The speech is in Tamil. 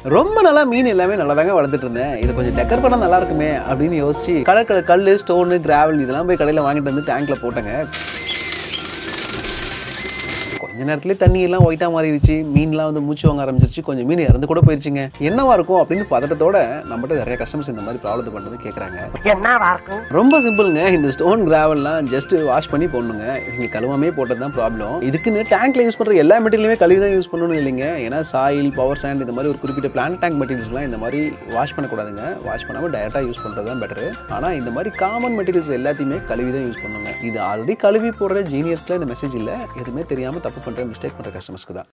ரொம்ப நாளா மீன் எல்லாமே நல்லா தாங்க வளர்த்துட்டு இருந்தேன் இது கொஞ்சம் டெக்கர் பண்ணா நல்லா இருக்குமே அப்படின்னு யோசிச்சு கலர் கலர் கல் ஸ்டோனு கிராவல் இதெல்லாம் போய் கடையில் வாங்கிட்டு வந்து டேங்க்ல போட்டேங்க கொஞ்ச நேரத்துலேயே தண்ணி எல்லாம் ஒயிட்டா மாறிடுச்சு மீன்லாம் வந்து மூச்சு வாங்க ஆரம்பிச்சிருச்சு கொஞ்சம் மீன் இறந்து கூட போயிருச்சுங்க என்னவா இருக்கும் அப்படின்னு பதட்டத்தோட நம்மகிட்ட நிறைய கஸ்டமர்ஸ் இந்த மாதிரி ப்ராப்ளத்தை பண்ணது கேட்குறாங்க என்னவா இருக்கும் ரொம்ப சிம்பிளுங்க இந்த ஸ்டோன் கிராவல்லாம் ஜஸ்ட் வாஷ் பண்ணி போடணுங்க நீங்க கழுவாமே போட்டது தான் ப்ராப்ளம் இதுக்குன்னு டேங்க்ல யூஸ் பண்ற எல்லா மெட்டீரியலுமே கழுவி தான் யூஸ் பண்ணணும் இல்லைங்க ஏன்னா சாயில் பவர் சாண்ட் இந்த மாதிரி ஒரு குறிப்பிட்ட பிளான் டேங்க் மெட்டீரியல்ஸ்லாம் இந்த மாதிரி வாஷ் பண்ணக்கூடாதுங்க வாஷ் பண்ணாமல் டேரெக்டாக யூஸ் பண்ணுறது தான் பெட்டர் ஆனால் இந்த மாதிரி காமன் மெட்டீரியல்ஸ் எல்லாத்தையுமே கழுவி தான் யூஸ் பண்ணுங்க இது ஆல்ரெடி கழுவி போடுற ஜீனியர்ஸ்க்குலாம் இந்த மெசேஜ் இல்லை எதுவுமே தெரியாமல் தப்பு பண்ணுற மிஸ்டேக் பண்ணுற கஸ்டமர்ஸ்க்கு தான்